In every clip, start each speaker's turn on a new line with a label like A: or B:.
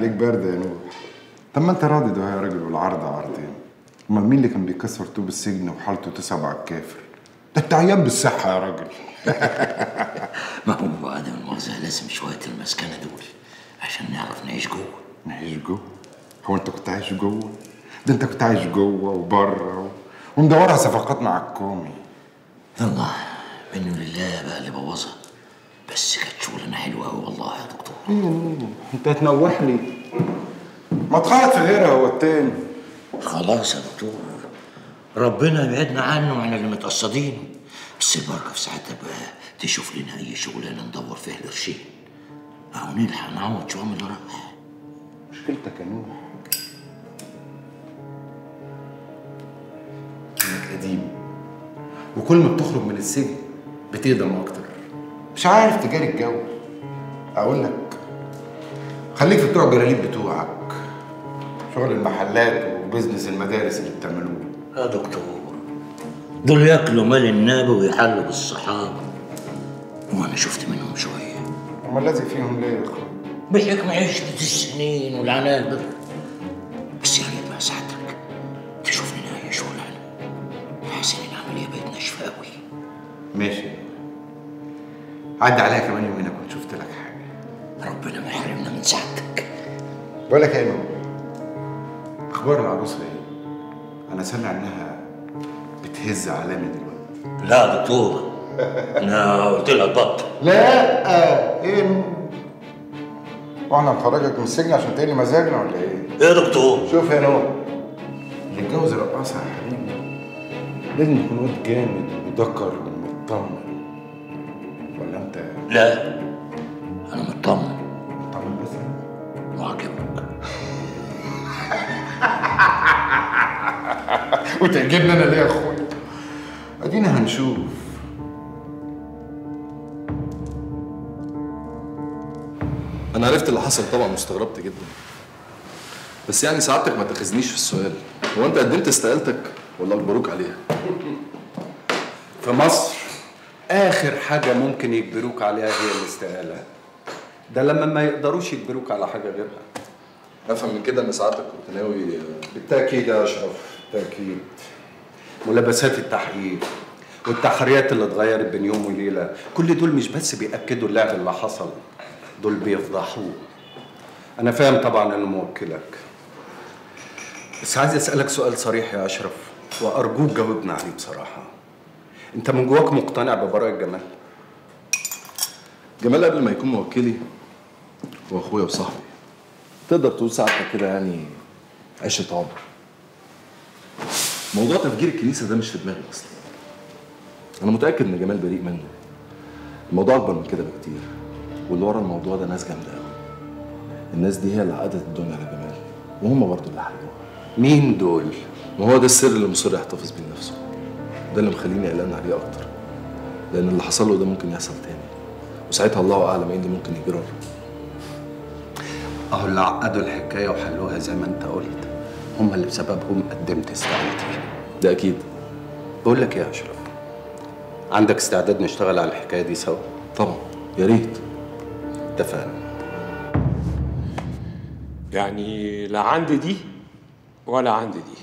A: عليك برد يا نور طب ما انت راضي ده يا راجل والعرض عرضين امال مين اللي كان بيكسر طوب السجن وحالته تسعة على الكافر ده انت عيان بالصحة يا راجل
B: ما هو عدم المؤاخذة لازم شوية المسكنة دول عشان نعرف نعيش جوه
A: نعيش جوه هو انت كنت عايش جوه ده انت كنت عايش جوه وبره و... ومدورها صفقات مع الكومي
B: يلا منه لله بقى اللي بوظها بس كانت شغلانة حلوة أوي والله يا دكتور
A: انت هتنوح لي ما تخيط في غيرها هو التاني
B: خلاص يا دكتور ربنا يبعدنا عنه وعن اللي متقصدينه بس البركة في ساعتها بقى تشوف لنا أي شغلانة ندور فيها القرشين أو نلحق نعوض شوية من اللي راح
A: مشكلتك يا نور انك قديم وكل ما بتخرج من السجن بتقدم اكتر مش عارف تجاري الجو اقول لك خليك في بتوع الجرانيت بتوعك شغل المحلات وبزنس المدارس اللي بتعملوه
B: يا دكتور دول ياكلوا مال النبي ويحلوا بالصحابة وأنا شفت منهم شوية
A: هما لازق فيهم ليه يا اخوان
B: بحكم عشرة السنين والعناء البر بس يا ريت بقى ساعتك تشوف لنا أي شغلانة بحيث إن العملية بقت ناشفة أوي
A: ماشي عدى عليا كمان يومين كنت شفت لك حاجه
B: ربنا ما يحرمنا من سعادتك
A: بقول لك ايه يا نور اخبار العروسه ايه انا سامع انها بتهز علامي دلوقتي
B: لا يا دكتور أنا قلت لها تبطل
A: لا ايه نور واحنا نخرجك من السجن عشان تقلي مزاجنا ولا ايه
B: يا دكتور
A: شوف يا نور اللي اتجوز رقاصه يا حبيبي لازم يكون واد جامد وذكر ومطمن ولا انت
B: لا أنا مطمن
A: مطمن بس
B: وعاجبك
A: وتعجبني انا ليه يا اخويا ادينا هنشوف
C: انا عرفت اللي حصل طبعا واستغربت جدا بس يعني سعادتك ما تاخذنيش في السؤال هو انت قدمت استقالتك ولا اجبروك عليها
D: في مصر آخر حاجة ممكن يجبروك عليها هي الاستقالة ده لما ما يقدروش يجبروك على حاجة غيرها
C: افهم من كده ان سعادتك كنت ناوي
A: بالتاكيد يا اشرف بالتاكيد
D: ملابسات التحقيق والتحريات اللي اتغيرت بين يوم وليلة كل دول مش بس بيأكدوا اللعب اللي حصل دول بيفضحوه أنا فاهم طبعا إنه موكلك بس عايز أسألك سؤال صريح يا أشرف وأرجوك جاوبنا عليه بصراحة أنت من جواك مقتنع ببراءة جمال؟
C: جمال قبل ما يكون موكلي هو اخويا وصاحبي تقدر تقول سعادتك كده يعني عشرة عمر موضوع تفجير الكنيسة ده مش في دماغي أصلا أنا متأكد إن جمال بريء منه الموضوع أكبر من كده بكتير واللي ورا الموضوع ده ناس جامدة أوي الناس دي هي اللي عقدت الدنيا على جمال وهم برضه اللي حرقوها
D: مين دول؟
C: ما هو ده السر اللي مصر يحتفظ بيه لنفسه ده اللي مخليني قلقان عليه أكتر لأن اللي حصل له ده ممكن يحصل تاني وساعتها الله أعلم إيه اللي ممكن يجرى
D: أهو اللي عقدوا الحكاية وحلوها زي ما أنت قلت هم اللي بسببهم قدمت استقالتي
C: ده أكيد
D: بقول لك إيه يا أشرف عندك استعداد نشتغل على الحكاية دي سوا؟
C: طبعا يا ريت
D: اتفقنا
E: يعني لا عندي دي ولا عندي دي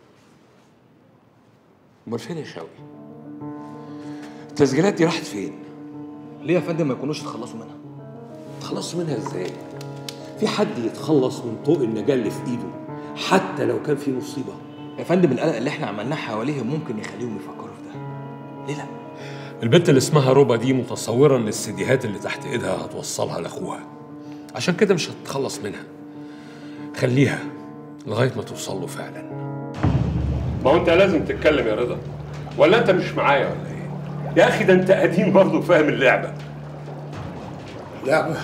E: امال فين يا شوقي التسجيلات دي راحت فين
F: ليه يا فندم ما يكونوش اتخلصوا منها؟
E: تخلصوا منها ازاي في حد يتخلص من طوق النجاة اللي في ايده حتى لو كان في مصيبة
F: يا فندم القلق اللي احنا عملناه حواليهم ممكن يخليهم يفكروا في ده ليه لا؟
E: البنت اللي اسمها روبا دي متصورة ان السيديهات اللي تحت ايدها هتوصلها لاخوها عشان كده مش هتتخلص منها خليها لغاية ما توصل له فعلا ما هو انت لازم تتكلم يا رضا ولا انت مش معايا ولا ايه يا اخي ده انت قديم برضه فاهم اللعبة
G: لعبة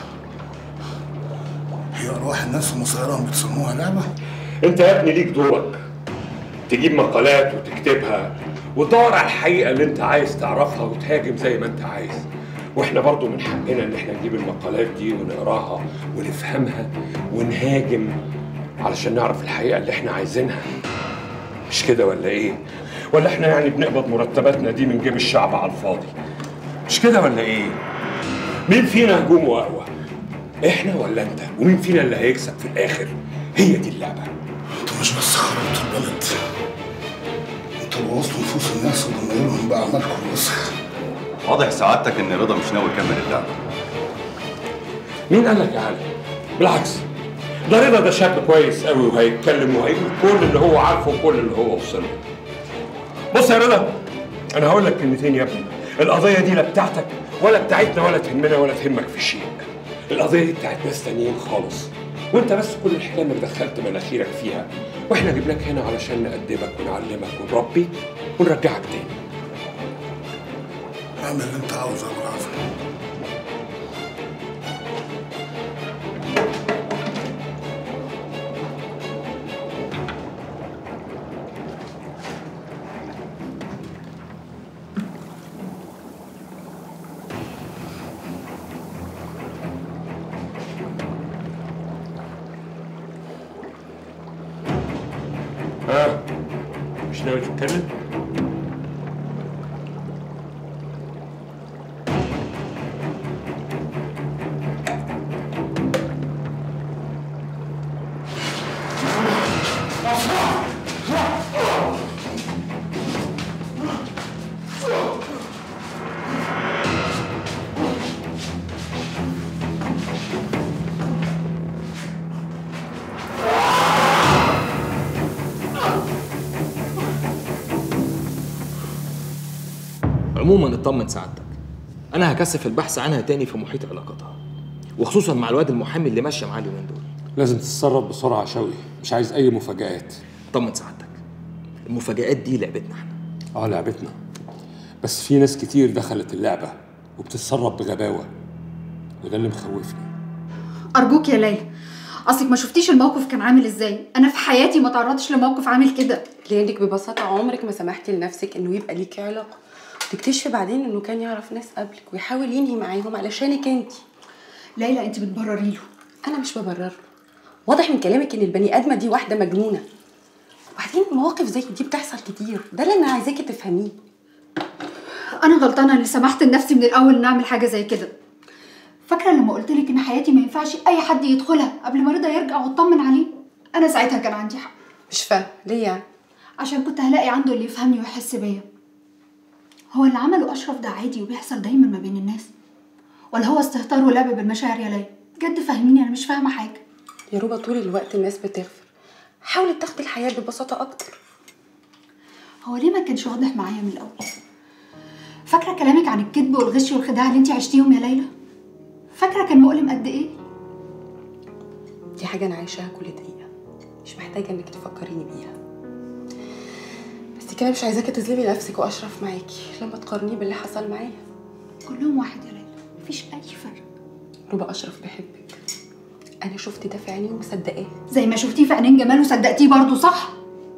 G: هي أرواح الناس المصيرة بتسموها لعبة؟
E: انت يا ابني ليك دورك تجيب مقالات وتكتبها وتدور على الحقيقة اللي انت عايز تعرفها وتهاجم زي ما انت عايز واحنا برضو من حقنا ان احنا نجيب المقالات دي ونقراها ونفهمها ونهاجم علشان نعرف الحقيقة اللي احنا عايزينها مش كده ولا ايه ولا احنا يعني بنقبض مرتباتنا دي من جيب الشعب على الفاضي مش كده ولا ايه مين فينا هجومه اقوى احنا ولا انت ومين فينا اللي هيكسب في الاخر هي دي اللعبه
G: انتوا مش بس خربتوا البلد انتوا بوظتوا نفوس الناس وضميرهم بأعمالكم الوسخ
D: واضح سعادتك ان رضا مش ناوي يكمل اللعبه
E: مين قال لك يا علي بالعكس ده رضا ده شاب كويس قوي وهيتكلم وهيقول كل اللي هو عارفه وكل اللي هو وصل له بص يا رضا انا هقول لك كلمتين يا ابني القضيه دي لا بتاعتك ولا بتاعتنا ولا تهمنا ولا تهمك في شيء القضيه دي بتاعت ناس تانيين خالص وانت بس كل الحكايه انك دخلت مناخيرك فيها واحنا جبناك هنا علشان نأدبك ونعلمك ونربيك ونرجعك تاني
G: اعمل اللي انت عاوزه يا ابو العزم
E: ها مش ناوي تتكلم؟
F: عموما اطمن سعادتك انا هكثف البحث عنها تاني في محيط علاقتها وخصوصا مع الواد المحامي اللي ماشيه معاه اليومين دول
E: لازم تتصرف بسرعه شوي مش عايز اي مفاجآت
F: طمن سعادتك المفاجآت دي لعبتنا احنا
E: اه لعبتنا بس في ناس كتير دخلت اللعبه وبتتصرف بغباوه وده اللي مخوفني
H: أرجوك يا ليلى أصلك ما شفتيش الموقف كان عامل إزاي أنا في حياتي ما تعرضتش لموقف عامل كده
I: لانك ببساطه عمرك ما سمحتي لنفسك انه يبقى ليكي علاقه تكتشفي بعدين انه كان يعرف ناس قبلك ويحاول ينهي معاهم علشانك انت
H: ليلى أنت بتبرري له
I: انا مش ببرر له واضح من كلامك ان البني ادمه دي واحده مجنونه وبعدين مواقف زي دي بتحصل كتير ده اللي انا عايزاكي تفهميه
H: أنا غلطانة اللي سمحت لنفسي من الأول إن أعمل حاجة زي كده فاكرة لما قلت لك إن حياتي ما ينفعش أي حد يدخلها قبل ما رضا يرجع واطمن عليه أنا ساعتها كان عندي حق
I: مش فاهم ليه يعني
H: عشان كنت هلاقي عنده اللي يفهمني ويحس بيا هو اللي عمله أشرف ده عادي وبيحصل دايما ما بين الناس ولا هو استهتار ولعب بالمشاعر يا ليلى بجد فهميني أنا مش فاهمة حاجة
I: يا روبا طول الوقت الناس بتغفر حاولي تاخدي الحياه ببساطه اكتر
H: هو ليه ما كانش واضح معايا من الأول فاكرة كلامك عن الكذب والغش والخداع اللي انت عشتيهم يا ليلى فاكرة كان مؤلم قد إيه
I: دي حاجه انا عايشاها كل دقيقه مش محتاجه انك تفكريني بيها بس كده مش عايزاكي تظلمي نفسك واشرف معاكي لما تقارنيه باللي حصل معايا
H: كلهم واحد يا ليلى مفيش أي فرق
I: روبا اشرف بيحبك انا شفت ده في عيني ومصدقاه
H: زي ما شفتيه في عينين جمال وصدقتيه برضه صح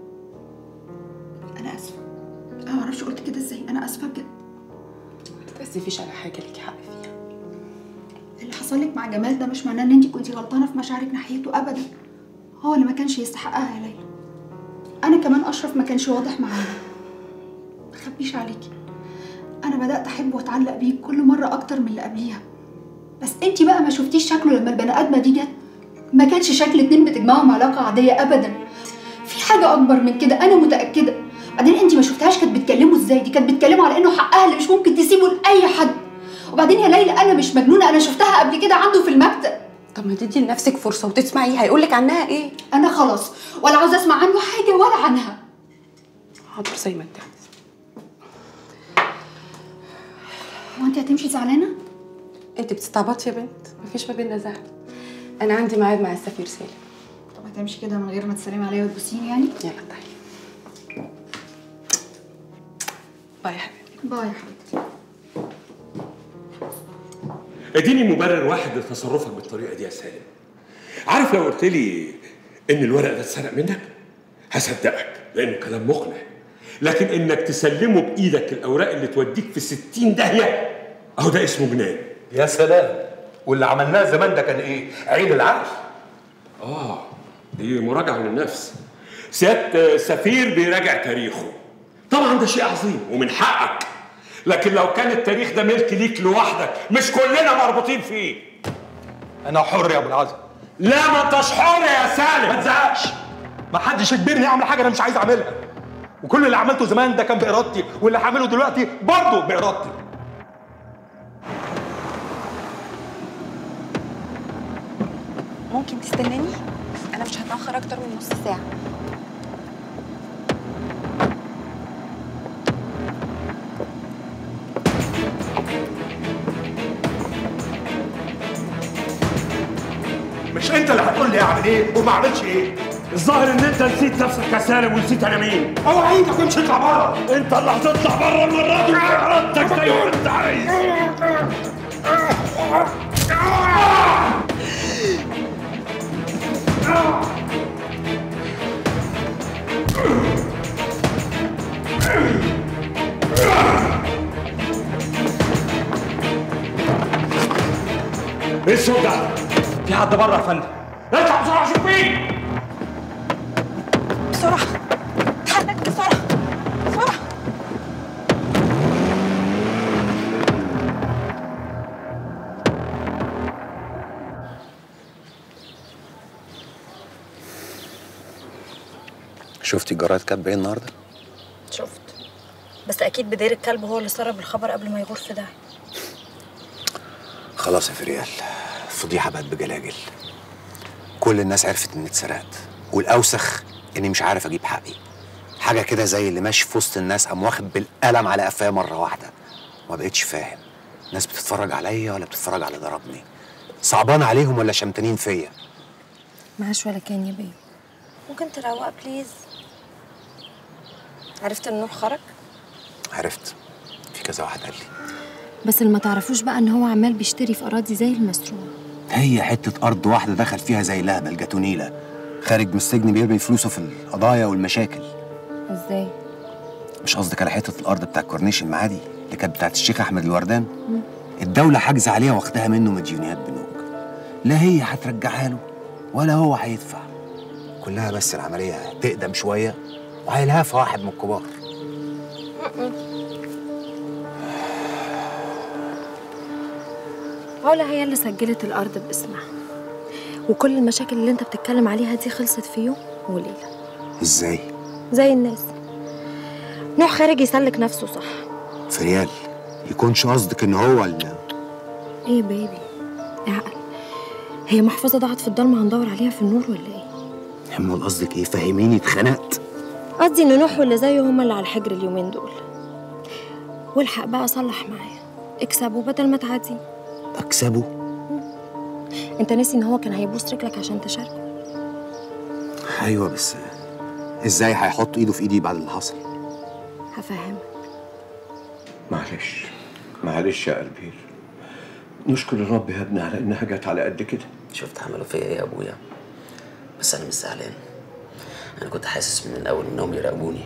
H: انا اسفه انا معرفش قلت كده ازاي انا اسفه بجد
I: ما تتاسفيش على حاجه ليكي حق فيها
H: اللي حصل لك مع جمال ده مش معناه ان انت كنتي غلطانه في مشاعرك ناحيته ابدا هو اللي ما كانش يستحقها يا ليلى انا كمان اشرف ما كانش واضح معايا ما اخبيش عليكي انا بدات احبه واتعلق بيه كل مره اكتر من اللي قبليها بس انت بقى ما شفتيش شكله لما البني ادمه دي جت ما كانش شكل اتنين بتجمعهم علاقه عاديه ابدا في حاجه اكبر من كده انا متاكده بعدين انت ما شفتهاش كانت بتكلمه ازاي دي كانت بتكلمه على انه حقها اللي مش ممكن تسيبه لاي حد وبعدين يا ليلى انا مش مجنونه انا شفتها قبل كده عنده في المكتب
I: طب ما تدي لنفسك فرصه وتسمعيه هيقولك عنها ايه
H: انا خلاص ولا عاوزه اسمع عنه حاجه ولا عنها
I: حاضر زي ما انت عايزة.
H: هو انت هتمشي زعلانه
I: انت بتستعبطي يا بنت مفيش ما بينا زعل انا عندي ميعاد مع السفير سالم
H: طب هتمشي كده من غير ما تسلمي عليا وتبوسيني يعني
I: يلا تعالي باي يا حبيبي
H: باي يا حبيبتي
E: اديني مبرر واحد لتصرفك بالطريقه دي يا سالم عارف لو قلت لي ان الورق ده اتسرق منك هصدقك لانه كلام مقنع لكن انك تسلمه بايدك الاوراق اللي توديك في ستين داهيه اهو ده اسمه جنان
J: يا سلام واللي عملناه زمان ده كان ايه؟ عين العقل
E: اه دي مراجعه للنفس سياده سفير بيراجع تاريخه طبعا ده شيء عظيم ومن حقك لكن لو كان التاريخ ده ملك ليك لوحدك مش كلنا مربوطين فيه
J: انا حر يا ابو العزم
E: لا ما انتش حر يا سالم
J: ما تزعقش ما حدش يجبرني اعمل حاجه انا مش عايز اعملها وكل اللي عملته زمان ده كان بارادتي واللي هعمله دلوقتي برضه بارادتي
K: ممكن تستناني انا مش هتاخر اكتر من نص ساعه
J: مش انت اللي هتقول لي اعمل ايه وما اعملش ايه
E: الظاهر ان انت نسيت نفسك يا سالم ونسيت انا مين
J: اوعى ايدك وامشي اطلع بره
E: انت اللي هتطلع بره المره دي بارادتك زي ما انت عايز ايه الصوت ده؟
J: في حد بره يا فندم
E: اطلع بسرعه شوف مين
K: بسرعه اتحرك بسرعه بسرعه
D: شفتي الجرايد كاتبه ايه النهارده؟
L: شفت بس اكيد بدير الكلب هو اللي سرب الخبر قبل ما يغور في داهيه
D: خلاص يا فريال الفضيحه بقت بجلاجل كل الناس عرفت اني اتسرقت والاوسخ اني مش عارف اجيب حقي حاجه كده زي اللي ماشي في وسط الناس قام واخد بالقلم على قفاه مره واحده ما بقتش فاهم ناس بتتفرج عليا ولا بتتفرج على اللي ضربني صعبان عليهم ولا شمتانين فيا
L: معاش ولا كان يا بيه ممكن تروق بليز عرفت ان نور خرج
D: عرفت في كذا واحد قال لي
L: بس اللي ما تعرفوش بقى ان هو عمال بيشتري في اراضي زي المسروق
D: هي حته ارض واحده دخل فيها زي لهبل جاتونيلا خارج من السجن بيرمي فلوسه في القضايا والمشاكل
L: ازاي
D: مش قصدك على حته الارض بتاع كورنيش المعادي اللي كانت بتاعت الشيخ احمد الوردان الدوله حاجزه عليها واخدها منه مديونيات بنوك لا هي هترجعها له ولا هو هيدفع كلها بس العمليه تقدم شويه وهيلهفها واحد من الكبار
L: علا هي اللي سجلت الارض باسمها وكل المشاكل اللي انت بتتكلم عليها دي خلصت في يوم وليله
D: ازاي
L: زي الناس نوح خارج يسلك نفسه صح
D: فريال يكونش قصدك ان هو ال...
L: ايه بيبي اعقل هي محفظه ضاعت في الضلمه هندور عليها في النور ولا ايه
D: امال قصدك ايه فهميني اتخنقت
L: قصدي ان نوح واللي زيه هما اللي على الحجر اليومين دول والحق بقى صلح معايا اكسبه بدل ما تعادي
D: اكسبه
L: انت ناسي ان هو كان هيبوس رجلك عشان تشاركه
D: ايوه بس ازاي هيحط ايده في ايدي بعد اللي حصل
L: هفهمك
E: معلش معلش يا قلبي نشكر الرب يا ابني على انها جت على قد كده
M: شفت عملوا فيا ايه يا ابويا بس انا مش زعلان انا كنت حاسس من الاول انهم يراقبوني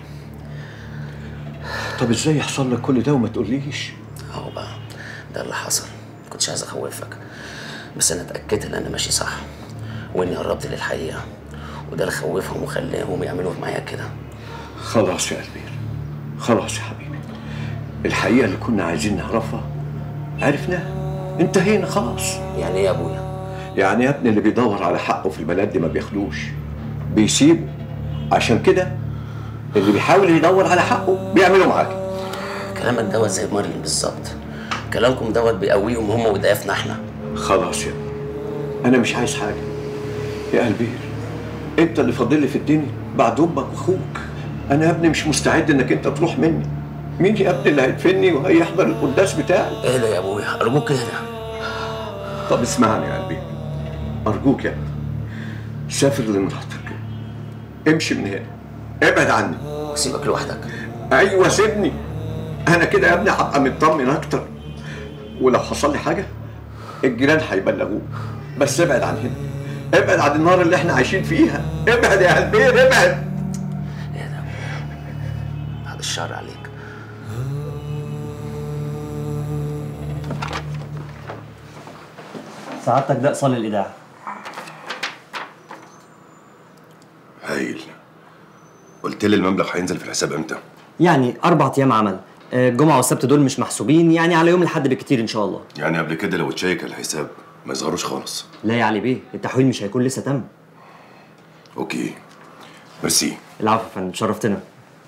E: طب ازاي يحصل لك كل ده وما تقوليش
M: اهو بقى ده اللي حصل كنتش عايز اخوفك بس انا اتاكدت ان انا ماشي صح واني قربت للحقيقه وده اللي خوفهم وخلاهم يعملوا معايا كده
E: خلاص يا قلبي خلاص يا حبيبي الحقيقه اللي كنا عايزين نعرفها عرفناها انتهينا خلاص
M: يعني ايه يا ابويا
E: يعني يا ابني اللي بيدور على حقه في البلد دي ما بياخدوش بيسيبه عشان كده اللي بيحاول يدور على حقه بيعملوا معاك
M: كلامك دوت زي مريم بالظبط كلامكم دوت بيقويهم هم ويضعفنا احنا
E: خلاص يا ابني انا مش عايز حاجه يا قلبي انت اللي فاضل لي في الدنيا بعد امك واخوك انا يا ابني مش مستعد انك انت تروح مني مين يا ابني اللي هيدفني وهيحضر القداس بتاعي
M: ايه ده يا ابويا ارجوك كده
E: طب اسمعني يا قلبي ارجوك يا ابني سافر لمراتك امشي من هنا ابعد عني
M: وسيبك لوحدك
E: ايوه سيبني انا كده يا ابني هبقى مطمن اكتر ولو حصل لي حاجه الجيران هيبلغوك بس ابعد عن هنا ابعد عن النار اللي احنا عايشين فيها ابعد يا قلبي ابعد
M: بعد الشر عليك
N: سعادتك ده ايصال الاذاعه
O: هايل قلت لي المبلغ هينزل في الحساب امتى؟
N: يعني اربع ايام عمل آه، الجمعه والسبت دول مش محسوبين يعني على يوم الحد بالكتير ان شاء الله
O: يعني قبل كده لو اتشيك على الحساب ما يظهروش خالص
N: لا يا علي بيه التحويل مش هيكون لسه تم
O: اوكي ميرسي
N: العفو يا فندم شرفتنا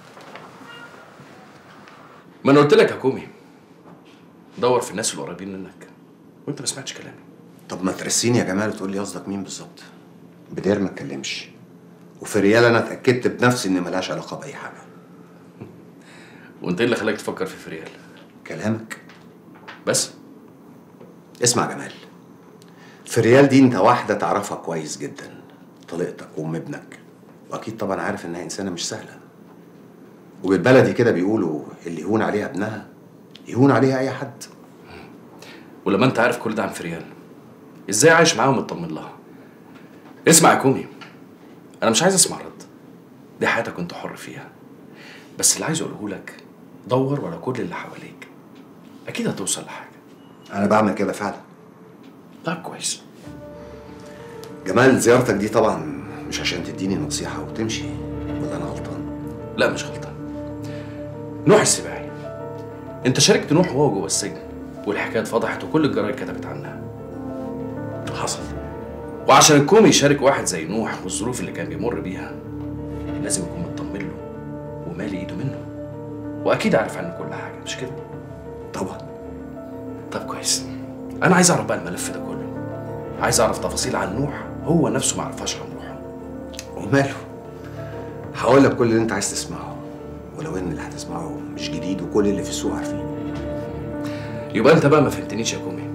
P: ما انا قلت لك يا كومي دور في الناس القريبين منك وانت ما سمعتش كلامي
D: طب ما ترسيني يا جمال وتقول لي قصدك مين بالظبط بدير ما اتكلمش وفي ريال انا اتاكدت بنفسي ان ملهاش علاقه باي حاجه
P: وانت ايه اللي خلاك تفكر في فريال
D: كلامك
P: بس
D: اسمع يا جمال في ريال دي انت واحده تعرفها كويس جدا طليقتك وام ابنك واكيد طبعا عارف انها انسانه مش سهله وبالبلدي كده بيقولوا اللي يهون عليها ابنها يهون عليها اي حد
P: ولما انت عارف كل ده عن فريال ازاي عايش معاها ومطمن لها اسمع يا كومي انا مش عايز اسمع رد دي حياتك وانت حر فيها بس اللي عايز اقوله لك دور ورا كل اللي حواليك اكيد هتوصل لحاجه
D: انا بعمل كده فعلا
P: طيب كويس
D: جمال زيارتك دي طبعا مش عشان تديني نصيحه وتمشي ولا انا غلطان
P: لا مش غلطان نوح السباعي انت شاركت نوح وهو جوه السجن والحكايه اتفضحت وكل الجرايد كتبت عنها حصل وعشان الكومي يشارك واحد زي نوح والظروف اللي كان بيمر بيها لازم يكون مطمن له ومالي ايده منه واكيد عارف عنه كل حاجه مش كده
D: طبعا
P: طب كويس انا عايز اعرف بقى الملف ده كله عايز اعرف تفاصيل عن نوح هو نفسه ما عرفهاش عن روحه
D: وماله هقول لك كل اللي انت عايز تسمعه ولو ان اللي هتسمعه مش جديد وكل اللي في السوق عارفينه
P: يبقى انت بقى ما فهمتنيش يا كومي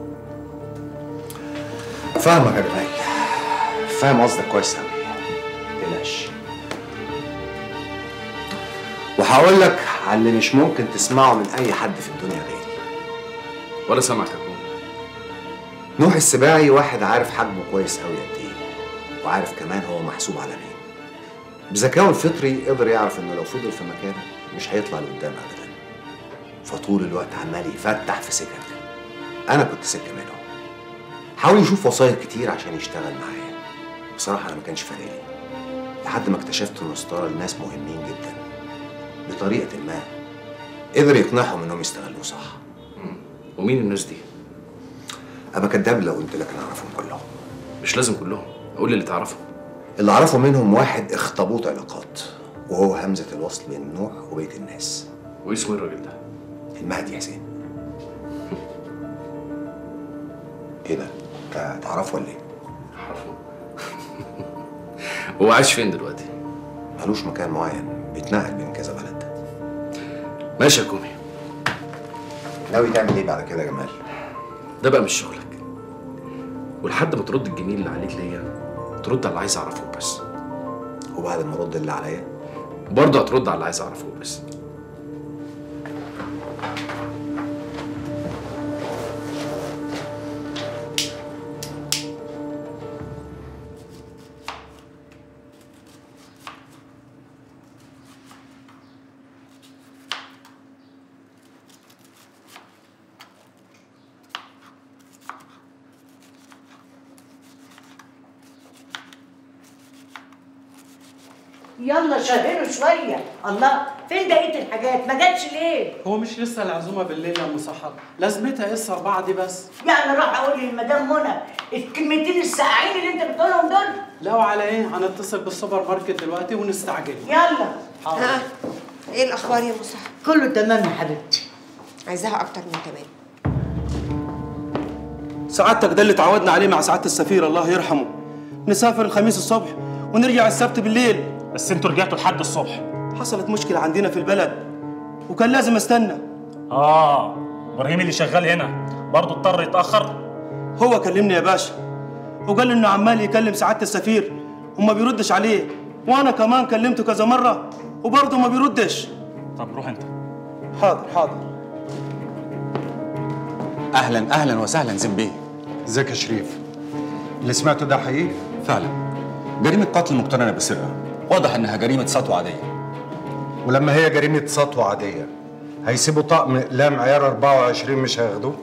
D: فاهمك يا جمال فاهم قصدك كويس قوي تقلقش وهقول لك على اللي مش ممكن تسمعه من اي حد في الدنيا غيري
P: ولا سامعك يا كومي
D: نوح السباعي واحد عارف حجمه كويس قوي قد ايه وعارف كمان هو محسوب على مين بذكائه الفطري قدر يعرف انه لو فضل في مكانه مش هيطلع لقدام ابدا فطول الوقت عمال يفتح في سكك انا كنت سكه منهم حاول يشوف وسايط كتير عشان يشتغل معايا بصراحه انا ما كانش فارق لي لحد ما اكتشفت انه اشترى لناس مهمين جدا بطريقه ما قدر يقنعهم انهم يستغلوه صح
P: ومين الناس دي
D: ابقى كداب لو قلت لك انا اعرفهم كلهم
P: مش لازم كلهم قول لي اللي تعرفه
D: اللي اعرفه منهم واحد اخطبوط علاقات وهو همزه الوصل بين نوح وبيت الناس
P: واسمه ايه الراجل ده
D: المهدي حسين ايه ده انت تعرفه ولا ايه
P: عارفه هو عايش فين دلوقتي
D: ملوش مكان معين بيتنقل بين كذا بلد
P: ماشي يا كومي
D: ناوي تعمل ايه بعد كده يا جمال
P: ده بقى مش شغلك ولحد ما ترد الجميل اللي عليك ليا ترد على اللي عايز اعرفه بس
D: وبعد ما ارد اللي عليا
P: برضه هترد على اللي عايز اعرفه بس
Q: يلا شغلوا شويه الله فين بقيه الحاجات ما جاتش ليه
R: هو مش لسه العزومه بالليل يا ام سحر لازمتها ايه الاربعه دي بس
Q: يعني راح اقول للمدام منى الكلمتين الساقعين اللي انت بتقولهم دول
R: لا وعلى ايه هنتصل بالسوبر ماركت دلوقتي ونستعجل
Q: يلا
R: حاضر
S: ايه الاخبار يا مصطفى
Q: كله تمام يا حبيبتي
S: عايزاها اكتر من تمام
R: سعادتك ده اللي اتعودنا عليه مع سعاده السفير الله يرحمه نسافر الخميس الصبح ونرجع السبت بالليل
J: بس انتوا رجعتوا لحد الصبح
R: حصلت مشكله عندنا في البلد وكان لازم استنى
J: اه ابراهيم اللي شغال هنا برضه اضطر يتاخر
R: هو كلمني يا باشا وقال انه عمال يكلم سعاده السفير وما بيردش عليه وانا كمان كلمته كذا مره وبرضه ما بيردش
J: طب روح انت
R: حاضر حاضر
T: اهلا اهلا وسهلا زين بيه
D: ازيك يا شريف اللي سمعته ده حقيقي
T: فعلا جريمه قتل مقترنه بسرقه واضح انها جريمه سطو عاديه
D: ولما هي جريمه سطو عاديه هيسيبوا طقم اقلام عيار 24 مش هياخدوه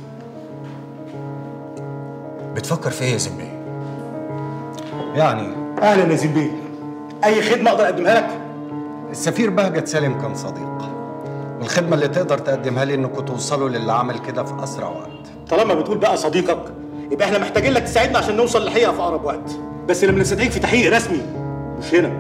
T: بتفكر في ايه يا زين بيه
D: يعني
J: اهلا يا زين بيه اي خدمه اقدر اقدمها لك
D: السفير بهجت سالم كان صديق والخدمه اللي تقدر تقدمها لي انكم توصلوا للي عمل كده في اسرع وقت
J: طالما بتقول بقى صديقك
R: يبقى احنا محتاجين لك تساعدنا عشان نوصل للحقيقه في اقرب وقت بس لما نستدعيك في تحقيق رسمي مش هنا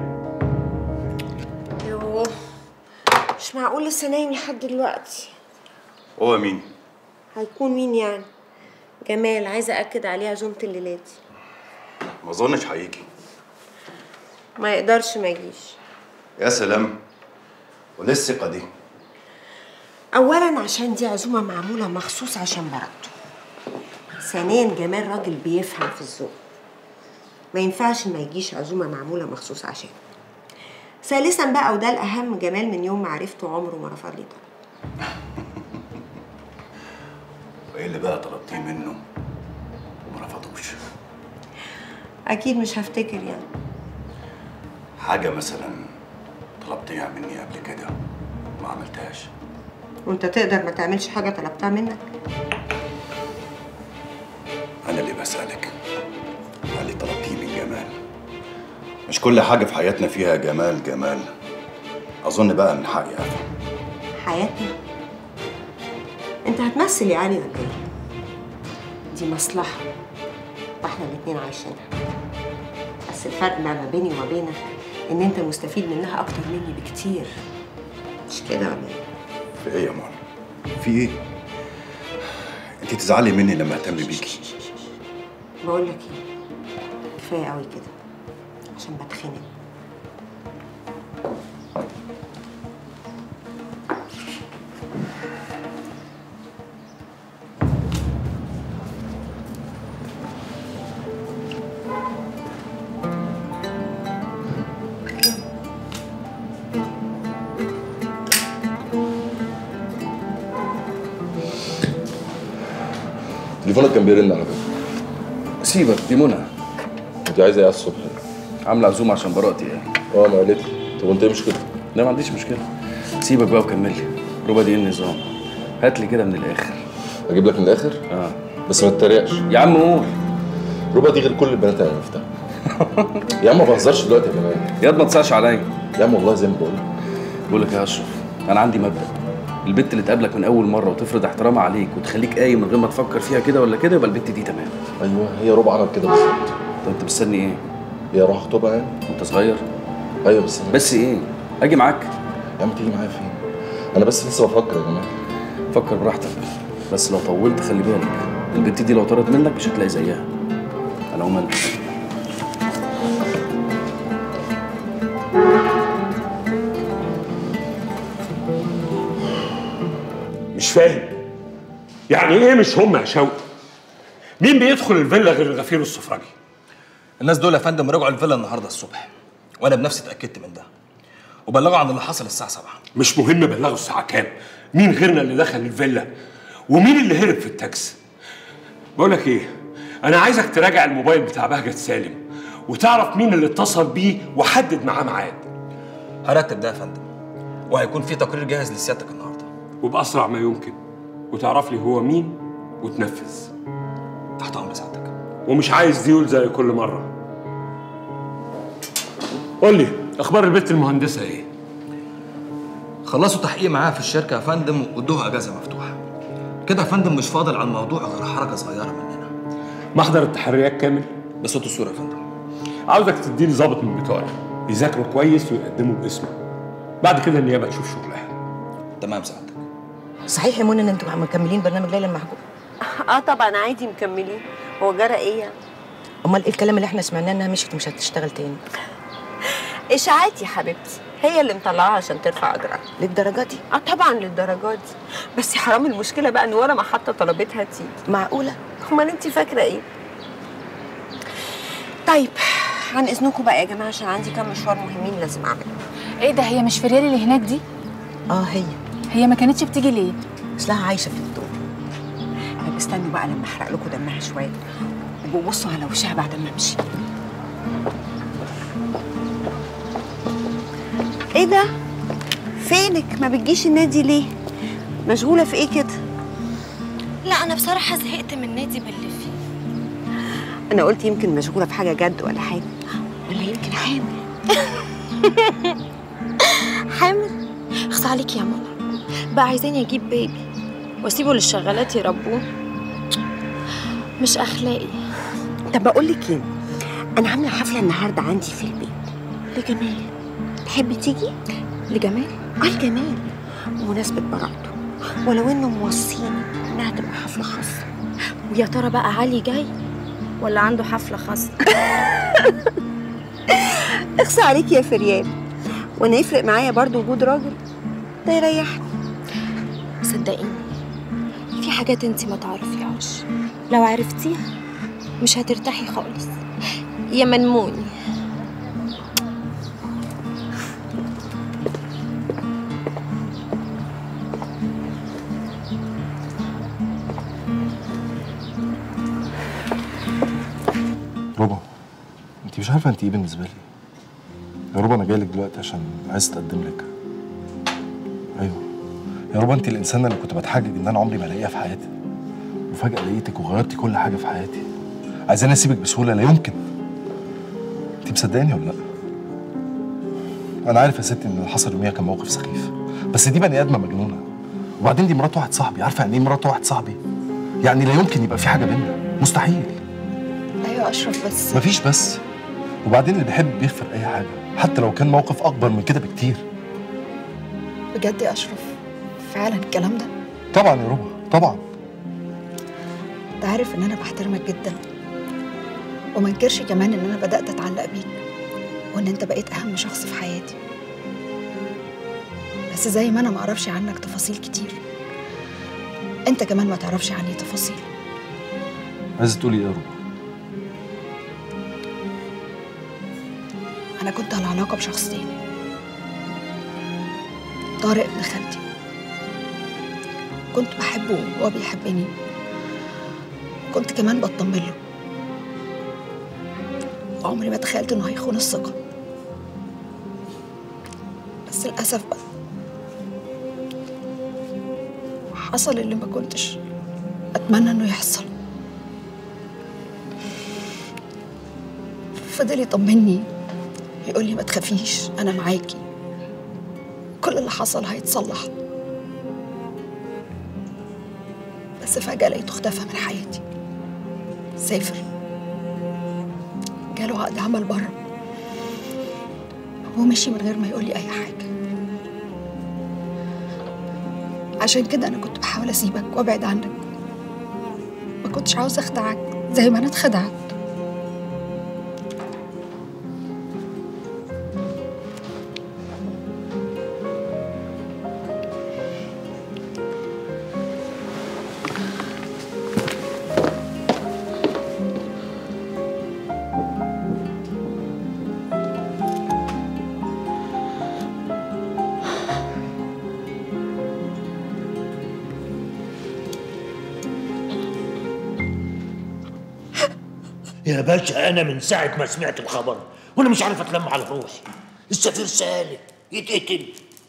S: يوه مش معقول لسه نايم لحد دلوقتي
O: هو مين؟
S: هيكون مين يعني جمال عايزه اكد عليه عزومه الليله دي
O: ما اظنش هيجي
S: ما يقدرش ما يجيش
O: يا سلام وليه الثقة دي؟
S: اولا عشان دي عزومه معموله مخصوص عشان بركته ثانيا جمال راجل بيفهم في الذوق ما ينفعش ما يجيش عزومه معموله مخصوص عشان ثالثا بقى وده الاهم جمال من يوم ما عرفته عمره ما رفض لي طلب
O: وايه اللي بقى طلبتيه منه وما رفضوش؟
S: اكيد مش هفتكر يعني
O: حاجة مثلا طلبتيها مني قبل كده ما عملتهاش
S: وانت تقدر ما تعملش حاجه طلبتها منك
O: أنا اللي بسألك قال اللي طلبتيه من جمال مش كل حاجة في حياتنا فيها جمال جمال أظن بقى من حقي أفهم
S: حياتنا انت هتمثل يعني ولا ايه دي مصلحه واحنا الاتنين عايشينها بس الفرق بقى ما بيني وما بينك ان انت مستفيد منها اكتر مني بكتير مش كده ولا ايه
O: في إيه يا ماما؟ في إيه؟ أنت تزعلي مني لما أهتم بيكي
S: بقول لك ايه كفايه قوي كده عشان بتخنق
C: تليفونك كان بيرن على فكره
P: سيبك دي منى
C: انت عايزه ايه على الصبح؟
P: عامله عزومه عشان براءتي يعني
C: اه ما قالت لي طب وانت ايه مشكلتك؟
P: لا ما عنديش مشكله سيبك بقى وكمل لي ربع دي ايه النظام هات لي كده من الاخر
C: اجيب لك من الاخر؟
P: اه
C: بس ما تتريقش
P: يا عم قول
C: ربع دي غير كل البنات اللي عرفتها يا عم ما بهزرش دلوقتي يا جمال
P: ياض ما تصعش عليا
C: يا عم والله زي ما بقول
P: بقول لك يا اشرف انا عندي مبدا البت اللي تقابلك من اول مره وتفرض احترامها عليك وتخليك قايم من غير ما تفكر فيها كده ولا كده يبقى البت دي تمام
C: ايوه هي ربع عمل كده بالظبط
P: طب انت مستني ايه؟
C: يا اروح اخطبها يعني
P: وانت صغير؟
C: ايوه بس أنا
P: بس ايه؟ اجي معاك
C: يا عم تيجي معايا فين؟ انا بس لسه بفكر يا جماعه
P: فكر براحتك بس لو طولت خلي بالك البنت دي لو طارت منك مش هتلاقي زيها انا ومال
E: مش فاهم يعني ايه مش هم يا شوقي مين بيدخل الفيلا غير الغفير والسفراجي
F: الناس دول يا فندم رجعوا الفيلا النهارده الصبح وانا بنفسي اتاكدت من ده وبلغوا عن اللي حصل الساعه 7
E: مش مهم بلغوا الساعه كام مين غيرنا اللي دخل الفيلا ومين اللي هرب في التاكسي بقول لك ايه انا عايزك تراجع الموبايل بتاع بهجت سالم وتعرف مين اللي اتصل بيه وحدد معاه ميعاد
F: هرتب ده يا فندم وهيكون في تقرير جاهز لسيادتك النهارده
E: وباسرع ما يمكن وتعرف لي هو مين وتنفذ
F: تحت امر سعادتك
E: ومش عايز ديول زي كل مره قول لي اخبار البت المهندسه ايه
F: خلصوا تحقيق معاها في الشركه يا فندم وادوها اجازه مفتوحه كده يا فندم مش فاضل على الموضوع غير حركه صغيره مننا
E: محضر التحريات كامل
F: بصوت الصوره يا فندم
E: عاوزك تديني ظابط من بتوعي يذاكروا كويس ويقدموا باسمه بعد كده النيابه تشوف شغلها
F: تمام سعادتك
U: صحيح يا منى ان انتوا مكملين برنامج ليلى المحجوب
S: اه طبعا عادي مكملين هو جرى ايه يعني
U: امال ايه الكلام اللي احنا سمعناه انها مشيت ومش هتشتغل تاني
S: اشاعات يا حبيبتي هي اللي مطلعاها عشان ترفع اجرها
U: للدرجه دي
S: اه طبعا للدرجه دي بس يا حرام المشكله بقى ان ولا ما حتى طلبتها تيجي
U: معقوله
S: امال انت فاكره ايه طيب عن اذنكم بقى يا جماعه عشان عندي كام مشوار مهمين لازم اعملهم
K: ايه ده هي مش فريال اللي هناك دي
U: اه هي
K: هي ما كانتش بتيجي ليه
U: اصلها عايشه في الدور
S: طب استنوا بقى لما احرق لكم دمها شويه وبصوا على وشها بعد ما امشي ايه ده فينك ما بتجيش النادي ليه مشغوله في ايه كده
L: لا انا بصراحه زهقت من النادي باللي فيه
S: انا قلت يمكن مشغوله في حاجه جد ولا حاجه
L: ولا يمكن حامل حامل اخص عليك يا منى بقى عايزاني اجيب بيبي واسيبه للشغالات يربوه مش اخلاقي
S: طب بقول لك ايه انا عامله حفله النهارده عندي في البيت لجمال تحبي تيجي
L: لجمال
S: اه لجمال بمناسبه براءته ولو انه موصيني انها تبقى حفله خاصه
L: ويا ترى بقى علي جاي ولا عنده حفله خاصه
S: اخصى عليك يا فريال وانا يفرق معايا برضو وجود راجل ده يريحني
L: صدقيني في حاجات انت ما تعرفيهاش لو عرفتيها مش هترتاحي خالص يا منموني
C: ربا انت مش عارفه انت ايه بالنسبه لي يا ربا انا جاي لك دلوقتي عشان عايز اتقدم لك ايوه يا ربا انت الانسانه اللي كنت بتحجج ان انا عمري ما الاقيها في حياتي وفجاه لقيتك وغيرتي كل حاجه في حياتي عايزاني اسيبك بسهوله لا يمكن انت مصدقاني ولا لا انا عارف يا ستي ان اللي حصل يوميها كان موقف سخيف بس دي بني ادمه مجنونه وبعدين دي مرات واحد صاحبي عارفه يعني ايه مرات واحد صاحبي يعني لا يمكن يبقى في حاجه بينا مستحيل
H: ايوه اشرف بس
C: مفيش بس وبعدين اللي بيحب بيغفر اي حاجه حتى لو كان موقف اكبر من كده بكتير
H: بجد يا اشرف فعلا الكلام ده
C: طبعا يا ربا طبعا
H: انت عارف ان انا بحترمك جدا وما انكرش كمان ان انا بدات اتعلق بيك وان انت بقيت اهم شخص في حياتي بس زي ما انا ما اعرفش عنك تفاصيل كتير انت كمان ما تعرفش عني تفاصيل
C: عايزه تقولي ايه يا ربا
H: انا كنت على علاقه بشخص تاني طارق ابن خالتي كنت بحبه وهو بيحبني كنت كمان بطمن له وعمري ما تخيلت انه هيخون الثقه بس للاسف بقى حصل اللي ما كنتش اتمنى انه يحصل فضل يطمني يقول لي ما تخافيش انا معاكي كل اللي حصل هيتصلح بس فجأة لقيته اختفى من حياتي سافر جاله عقد عمل بره ومشي من غير ما يقول لي أي حاجة عشان كده أنا كنت بحاول أسيبك وأبعد عنك ما كنتش عاوزة أخدعك زي ما أنا اتخدعت
B: يا باشا انا من ساعه ما سمعت الخبر وانا مش عارف اتلم على روحي السفير سالم يتقتل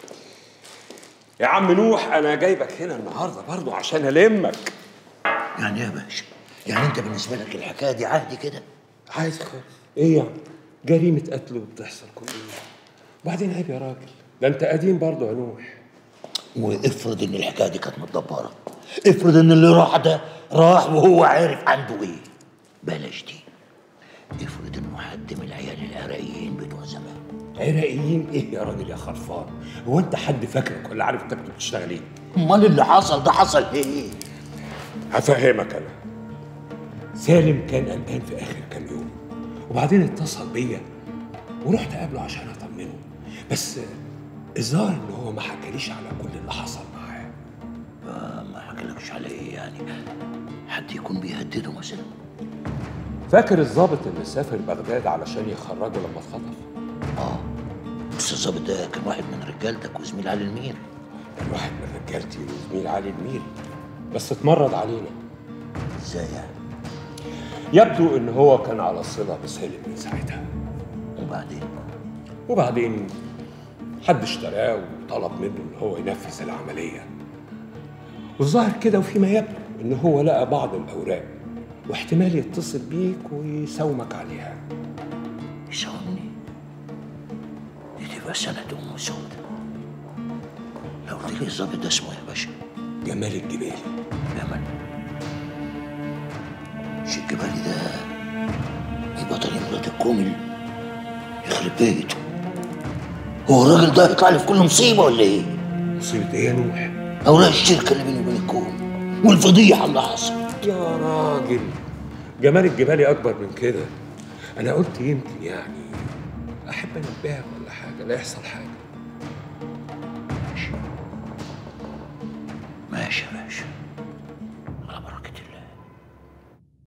E: يا عم نوح انا جايبك هنا النهارده برضه عشان المك
B: يعني إيه يا باشا يعني انت بالنسبه لك الحكايه دي عادي كده
E: عايز خالص ايه يعني جريمه قتل وبتحصل كل يوم وبعدين عيب يا راجل ده انت قديم برضه يا نوح
B: وافرض ان الحكايه دي كانت متدبره افرض ان اللي راح ده راح وهو عارف عنده ايه بلاش دي افرض انه حد من العيال العراقيين بتوع زمان
E: عراقيين ايه يا راجل يا خرفان هو انت حد فاكرك ولا عارف انت كنت بتشتغل ايه
B: امال اللي حصل ده حصل ايه
E: هفهمك انا سالم كان قلقان في اخر كام يوم وبعدين اتصل بيا ورحت اقابله عشان اطمنه بس الظاهر ان هو ما حكاليش على كل اللي حصل معاه
B: آه ما حكالكش على ايه يعني حد يكون بيهدده مثلا
E: فاكر الضابط اللي سافر بغداد علشان يخرجه لما اتخطف
B: اه بس الظابط ده كان واحد من رجالتك وزميل علي المير
E: كان واحد من رجالتي وزميل علي الميري بس اتمرد علينا
B: ازاي يعني
E: يبدو ان هو كان على صله بسالم من ساعتها
B: وبعدين
E: وبعدين حد اشتراه وطلب منه ان هو ينفذ العمليه والظاهر كده وفيما يبدو ان هو لقى بعض الاوراق واحتمال يتصل بيك ويساومك عليها
B: يساومني دي تبقى سنة أم سودة لو قلت لي الظابط ده اسمه إيه يا باشا
E: جمال الجبالي
B: جمال شيخ جبالي ده يبقى طريق مرات الكومل يخرب بيته هو الراجل ده هيطلع لي في كل مصيبه ولا ايه؟
E: مصيبه ايه يا نوح؟
B: اوراق الشركه اللي بيني وبين الكوم والفضيحه اللي حصلت
E: يا راجل جمال الجبالي اكبر من كده انا قلت يمكن يعني احب انبهك ولا حاجه لا يحصل حاجه
B: ماشي يا باشا